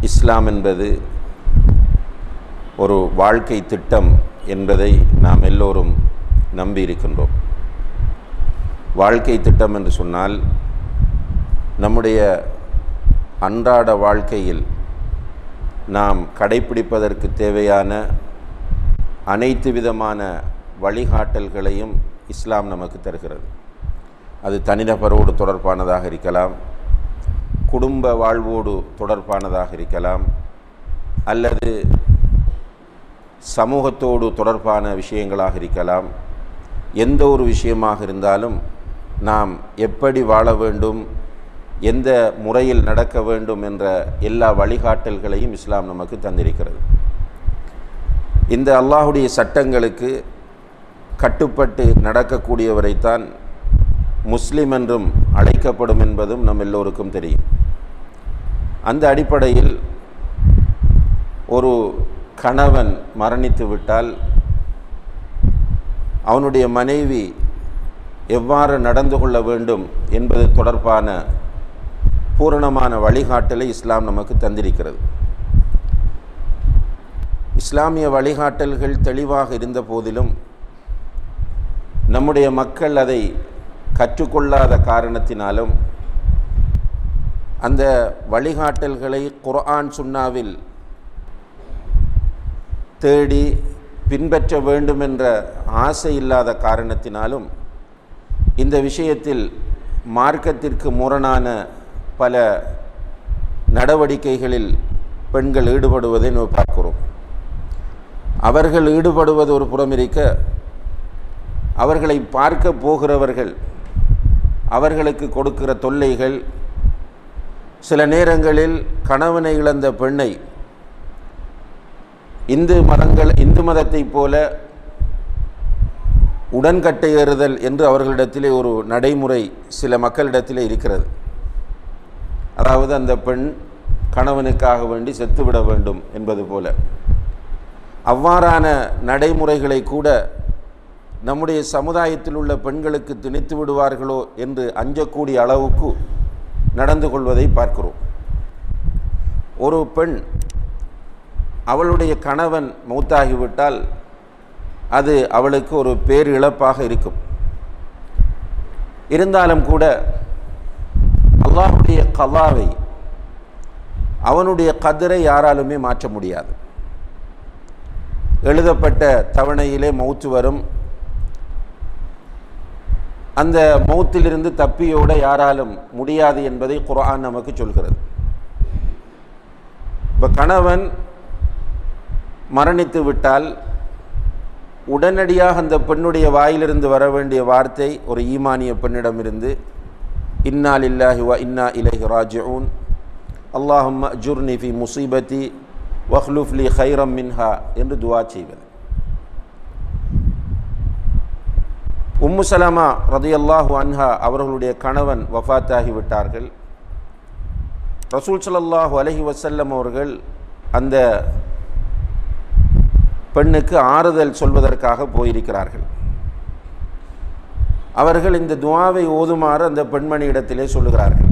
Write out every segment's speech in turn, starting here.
இஸ்லாம் என்பது ஒரு வாழ்க்கை திட்டம் என்பதை நாம் எல்லோரும் நம்பி இருக்கின்றோம் வாழ்க்கை திட்டம் என்று சொன்னால் நம்முடைய அன்றாட வாழ்க்கையில் நாம் கடைப்பிடிப்பதற்கு தேவையான அனைத்து விதமான வழிகாட்டல்களையும் இஸ்லாம் நமக்கு தருகிறது அது தனிநபரோடு தொடர்பானதாக இருக்கலாம் குடும்ப வாழ்வோடு தொடர்பானதாக இருக்கலாம் அல்லது சமூகத்தோடு தொடர்பான விஷயங்களாக இருக்கலாம் எந்த ஒரு விஷயமாக இருந்தாலும் நாம் எப்படி வாழ வேண்டும் எந்த முறையில் நடக்க வேண்டும் என்ற எல்லா வழிகாட்டல்களையும் இஸ்லாம் நமக்கு தந்திருக்கிறது இந்த அல்லாஹுடைய சட்டங்களுக்கு கட்டுப்பட்டு நடக்கக்கூடியவரைத்தான் முஸ்லிம் என்றும் அழைக்கப்படும் என்பதும் நம் எல்லோருக்கும் தெரியும் அந்த அடிப்படையில் ஒரு கணவன் மரணித்து விட்டால் அவனுடைய மனைவி எவ்வாறு நடந்து கொள்ள வேண்டும் என்பது தொடர்பான பூரணமான வழிகாட்டலை இஸ்லாம் நமக்கு தந்திருக்கிறது இஸ்லாமிய வழிகாட்டல்கள் தெளிவாக இருந்த போதிலும் நம்முடைய மக்கள் அதை கற்றுக்கொள்ளாத காரணத்தினாலும் அந்த வழிகாட்டல்களை குர்ஆன் சுன்னாவில் தேடி பின்பற்ற வேண்டும் என்ற ஆசை இல்லாத காரணத்தினாலும் இந்த விஷயத்தில் மார்க்கத்திற்கு முரணான பல நடவடிக்கைகளில் பெண்கள் ஈடுபடுவதை நாம் பார்க்கிறோம் அவர்கள் ஈடுபடுவது ஒரு புறம் இருக்க அவர்களை பார்க்க போகிறவர்கள் அவர்களுக்கு கொடுக்கிற தொல்லைகள் சில நேரங்களில் கணவனை இழந்த பெண்ணை இந்து மதங்கள் இந்து மதத்தைப் போல உடன்கட்டை ஏறுதல் என்று அவர்களிடத்திலே ஒரு நடைமுறை சில மக்களிடத்திலே இருக்கிறது அதாவது அந்த பெண் கணவனுக்காக வேண்டி செத்துவிட வேண்டும் என்பது போல அவ்வாறான நடைமுறைகளை கூட நம்முடைய சமுதாயத்தில் உள்ள பெண்களுக்கு திணித்து விடுவார்களோ என்று அஞ்சக்கூடிய அளவுக்கு நடந்து கொள்வதை பார்க்கிறோம் ஒரு பெண் அவளுடைய கணவன் மௌத்தாகிவிட்டால் அது அவளுக்கு ஒரு பேர் இழப்பாக இருக்கும் இருந்தாலும் கூட அல்லாஹுடைய கலாவை அவனுடைய கதிரை யாராலுமே மாற்ற முடியாது எழுதப்பட்ட தவணையிலே மௌத்து வரும் அந்த மௌத்திலிருந்து தப்பியோட யாராலும் முடியாது என்பதை குர்ஆன் நமக்கு சொல்கிறது இப்போ கணவன் மரணித்து விட்டால் உடனடியாக அந்த பெண்ணுடைய வாயிலிருந்து வர வேண்டிய வார்த்தை ஒரு ஈமானிய பெண்ணிடமிருந்து இன்னா லில்லாஹி வ இன்னா இலைஹி ராஜிஊன் அல்லாஹும் ஜுர்னி ஃபி முசீபத்தி வஹ்லுஃப்லி ஹைரம் மின்ஹா என்று துவா செய்வது உம்மு சலமா ரதியல்லாஹு அன்ஹா அவர்களுடைய கணவன் வஃத்தாகி விட்டார்கள் ரசூல் ஸல்லல்லாஹு அலைஹி வஸல்லம் அவர்கள் அந்த பெண்ணுக்கு ஆறுதல் சொல்வதற்காக போயிருக்கிறார்கள் அவர்கள் இந்த துவாவை ஓதுமாறு அந்த பெண்மணியிடத்திலே சொல்லுகிறார்கள்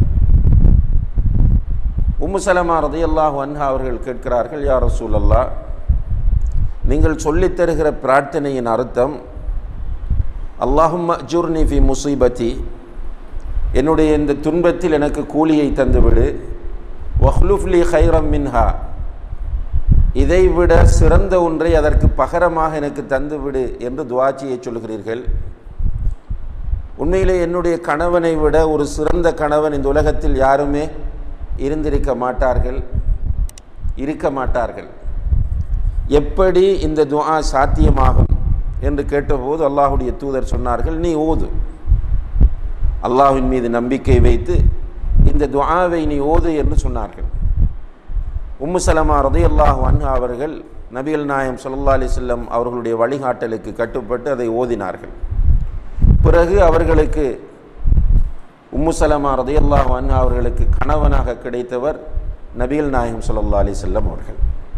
உம்மு சலமா ரதியல்லாஹு அன்ஹா அவர்கள் கேட்கிறார்கள் யார் ரசூல் அல்லா நீங்கள் சொல்லித் தருகிற பிரார்த்தனையின் அர்த்தம் அல்லாஹும் ஜுர்னி ஃபி முசீபத்தி என்னுடைய இந்த துன்பத்தில் எனக்கு கூலியை தந்துவிடு வஹ்லுஃப்லி ஹைரம் மின்ஹா இதைவிட சிறந்த ஒன்றை அதற்கு பகரமாக எனக்கு தந்துவிடு என்று துவாச்சியை சொல்கிறீர்கள் உண்மையிலே என்னுடைய கணவனை விட ஒரு சிறந்த கணவன் இந்த உலகத்தில் யாருமே இருந்திருக்க மாட்டார்கள் இருக்க மாட்டார்கள் எப்படி இந்த துஆ சாத்தியமாகும் என்று கேட்டபோது அல்லாஹுடைய தூதர் சொன்னார்கள் நீ ஓது அல்லாஹ்வின் மீது நம்பிக்கை வைத்து இந்த துஆவை நீ ஓது என்று சொன்னார்கள் உம்மு சலமா ரதையல்லாஹு அன்ஹா அவர்கள் நபிகள் நாயம் சல்லா அலி செல்லம் அவர்களுடைய வழிகாட்டலுக்கு கட்டுப்பட்டு அதை ஓதினார்கள் பிறகு அவர்களுக்கு உம்மு சலமா ரதையல்லாஹு அன்ஹா அவர்களுக்கு கணவனாக கிடைத்தவர் நபிகள் நாயகம் சல்லா அலி செல்லம் அவர்கள்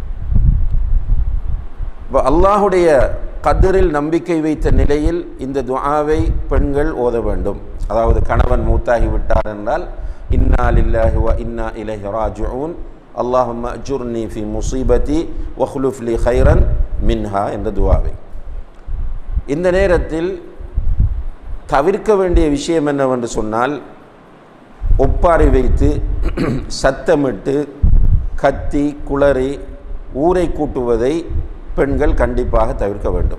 இப்போ அல்லாஹுடைய கதிரில் நம்பிக்கை வைத்த நிலையில் இந்த துஆவை பெண்கள் ஓத வேண்டும் அதாவது கணவன் மூத்தாகி விட்டார் என்றால் இன்னா லில்லாஹி வ இன்னா இலைஹி ராஜிஊன் அல்லாஹும்ம அஜுர்னி ஃபி முசீபதி வஹ்லுஃப்லி ஹைரன் மின்ஹா என்ற துவாவை இந்த நேரத்தில் தவிர்க்க வேண்டிய விஷயம் என்னவென்று சொன்னால் ஒப்பாரி வைத்து சத்தமிட்டு கத்தி குளறி ஊரை கூட்டுவதை பெண்கள் கண்டிப்பாக தவிர்க்க வேண்டும்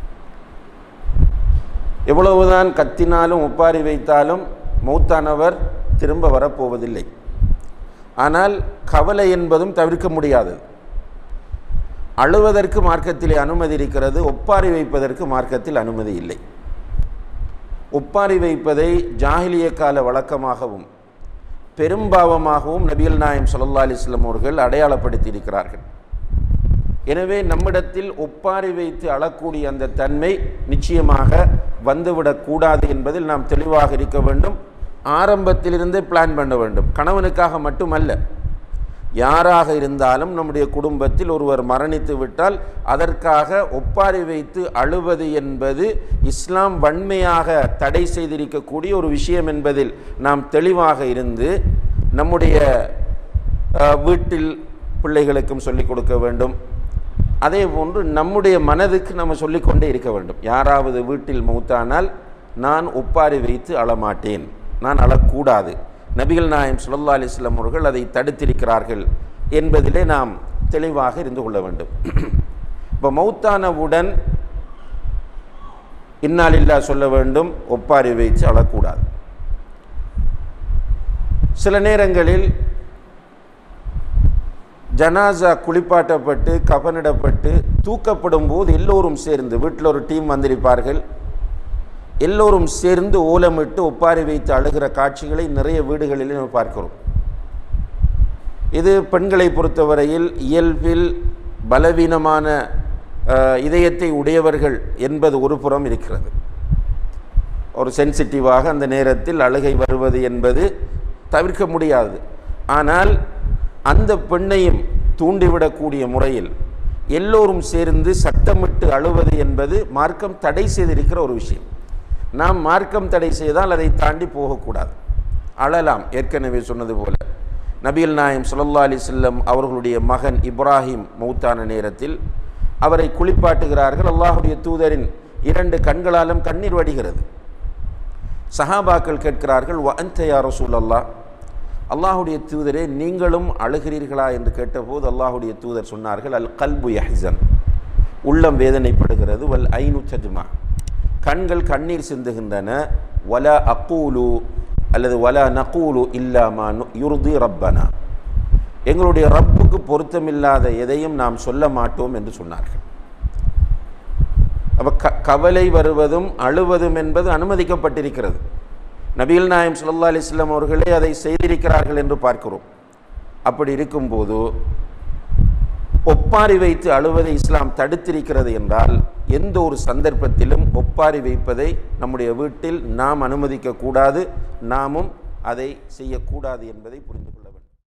எவ்வளவுதான் கத்தினாலும் ஒப்பாரி வைத்தாலும் மௌத்தானவர் திரும்ப வரப்போவதில்லை ஆனால் கவலை என்பதும் தவிர்க்க முடியாதது அழுவதற்கு மார்க்கத்திலே அனுமதி இருக்கிறது ஒப்பாரி வைப்பதற்கு மார்க்கத்தில் அனுமதி இல்லை ஒப்பாரி வைப்பதை ஜாகிலிய கால வழக்கமாகவும் பெரும்பாவமாகவும் நபிகள் நாயம் சல்லா அலிஸ்லாம் அவர்கள் அடையாளப்படுத்தி இருக்கிறார்கள் எனவே நம்மிடத்தில் ஒப்பாரி வைத்து அழக்கூடிய அந்த தன்மை நிச்சயமாக வந்துவிடக்கூடாது என்பதில் நாம் தெளிவாக இருக்க வேண்டும் ஆரம்பத்திலிருந்தே பிளான் பண்ண வேண்டும் கணவனுக்காக மட்டுமல்ல யாராக இருந்தாலும் நம்முடைய குடும்பத்தில் ஒருவர் மரணித்து விட்டால் அதற்காக ஒப்பாரி வைத்து அழுவது என்பது இஸ்லாம் வன்மையாக தடை செய்திருக்கக்கூடிய ஒரு விஷயம் என்பதில் நாம் தெளிவாக இருந்து நம்முடைய அஹ், வீட்டில் பிள்ளைகளுக்கும் சொல்லிக் கொடுக்க வேண்டும் அதே போன்று நம்முடைய மனதுக்கு நம்ம சொல்லிக்கொண்டே இருக்க வேண்டும் யாராவது வீட்டில் மௌத்தானால் நான் ஒப்பாரி வைத்து அழமாட்டேன் நான் அழக்கூடாது நபிகள் நாயம் சுல்லா அலிஸ்லாம் அவர்கள் அதை தடுத்திருக்கிறார்கள் என்பதிலே நாம் தெளிவாக இருந்து கொள்ள வேண்டும் இப்போ மௌத்தானவுடன் இன்னாலில்லா சொல்ல வேண்டும் ஒப்பாரி வைத்து அழக்கூடாது சில நேரங்களில் ஜனாசா குளிப்பாட்டப்பட்டு கபனிடப்பட்டு தூக்கப்படும் போது எல்லோரும் சேர்ந்து வீட்டில் ஒரு டீம் வந்திருப்பார்கள் எல்லோரும் சேர்ந்து ஓலமிட்டு ஒப்பாரி வைத்து அழுகிற காட்சிகளை நிறைய வீடுகளில் நம்ம பார்க்கிறோம் இது பெண்களை பொறுத்தவரையில் இயல்பில் பலவீனமான அஹ், இதயத்தை உடையவர்கள் என்பது ஒரு புறம் இருக்கிறது ஒரு சென்சிட்டிவாக அந்த நேரத்தில் அழுகை வருவது என்பது தவிர்க்க முடியாது ஆனால் அந்த பெண்ணையும் தூண்டிவிடக்கூடிய முறையில் எல்லோரும் சேர்ந்து சத்தமிட்டு அழுவது என்பது மார்க்கம் தடை செய்திருக்கிற ஒரு விஷயம் நாம் மார்க்கம் தடை செய்தால் அதை தாண்டி போகக்கூடாது அழலாம் ஏற்கனவே சொன்னது போல நபிகள் நாயம் ஸல்லல்லாஹு அலைஹி வஸல்லம் அவர்களுடைய மகன் இப்ராஹிம் மௌத்தான நேரத்தில் அவரை குளிப்பாட்டுகிறார்கள் அல்லாஹுடைய தூதரின் இரண்டு கண்களாலும் கண்ணீர் வடிகிறது சஹாபாக்கள் கேட்கிறார்கள் வ அன்த யா ரசூலல்லாஹ் அல்லாஹுடைய தூதரே நீங்களும் அழுகிறீர்களா என்று கேட்டபோது அல்லாஹுடைய தூதர் சொன்னார்கள் அல் கல்பு யஹ்சன் உள்ளம் வேதனைப்படுகிறது வல் ஐனு சஜ்மா கண்கள் கண்ணீர் சிந்துகின்றன வல அக்கூலு அல்லது வல நகூலு இல்லாமா யுருதி ரப்பனா எங்களுடைய ரப்புக்கு பொருத்தமில்லாத எதையும் நாம் சொல்ல மாட்டோம் என்று சொன்னார்கள் அப்போ க கவலை வருவதும் அழுவதும் என்பது அனுமதிக்கப்பட்டிருக்கிறது நபிகள் நாயம் ஸல்லல்லாஹு அலைஹி வஸல்லம் அவர்களே அதை செய்திருக்கிறார்கள் என்று பார்க்கிறோம் அப்படி இருக்கும்போது ஒப்பாரி வைத்து அழுவதை இஸ்லாம் தடுத்திருக்கிறது என்றால் எந்த ஒரு சந்தர்ப்பத்திலும் ஒப்பாரி வைப்பதை நம்முடைய வீட்டில் நாம் அனுமதிக்க கூடாது நாமும் அதை செய்யக்கூடாது என்பதை புரிந்து கொள்ள